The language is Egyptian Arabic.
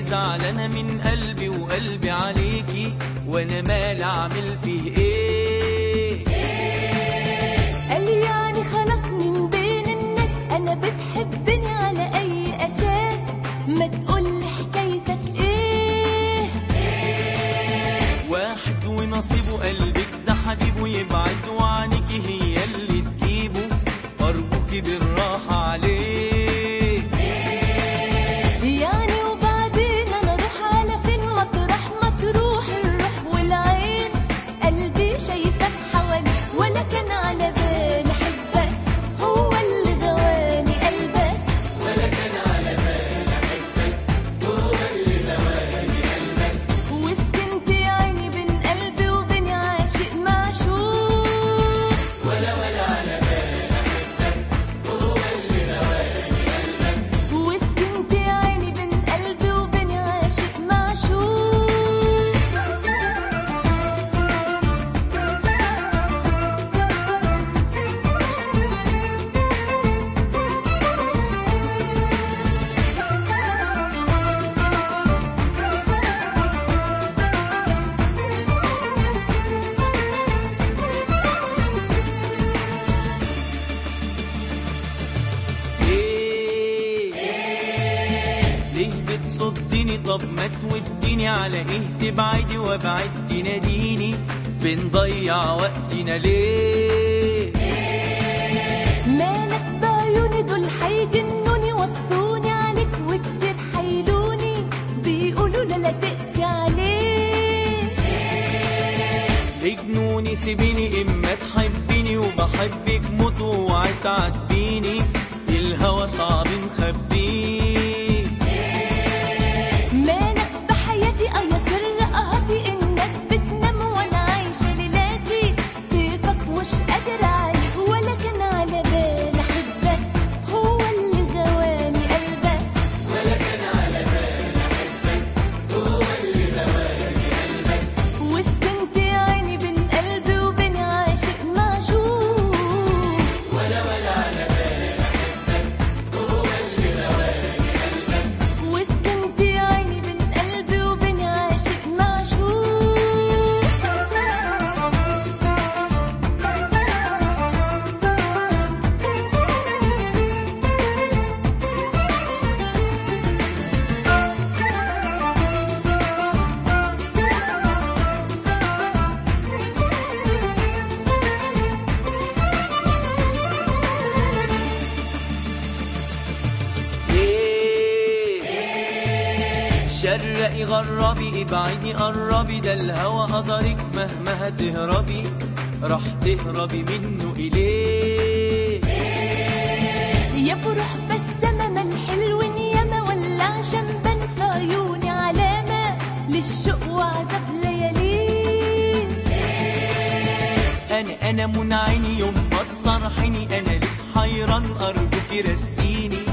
زعلانة من قلبي وقلبي عليكي وانا مال اعمل فيه ايه قال لي يعني خلاص من بين الناس انا بتحبني على اي اساس ما تقول حكايتك ايه واحد ونصيبه قلبك ده حبيبه يبعد وعنيكي هي اللي تجيبه ارجوكي بالراحة عليه يعني وبعدين انا اروح على فين مطرح ما تروح الروح والعين قلبي شايفك حوالي ولا كان على بالي احبك هو اللي غواني قلبك وسكنت يا عيني بين قلبي وبين عاشق معشوق وسكنت يا عيني بين قلبي وبين عاشق معشوق ايه ليه بتصدني طب ما توديني على ايه تبعدي وابعد تناديني بنضيع وقتنا ليه مالك بعيوني دول هيجنوني وصوني عليك وكتير حيلوني بيقولوا لا لا تقسي عليه اجنوني سيبيني اما تحبيني وبحبك موت واوعي تعاتبيني الهوى صعب نخبيه مالك بحياتي اه يا سر قهطي الناس بتنام وانا عايشه ليلاتي ضيفك مش قادر عليك ولا كان على بالي احبك هو اللي غواني قلبك وسكنت يا عيني بين قلبي وبين عاشق معشوق وسكنت يا عيني بين قلبي وبين عاشق معشوق ايه شرقي غربي ابعدي قربي ده الهوى قدرك مهما هتهربي راح تهربي منه اليه يا بروح بسمة ما الحلو ياما ولا عشان بان في عيوني علامة للشوق وعذاب ليالي انا انا منعيني يوم ما تصرحيني انا لك حيران ارجوكي رسيني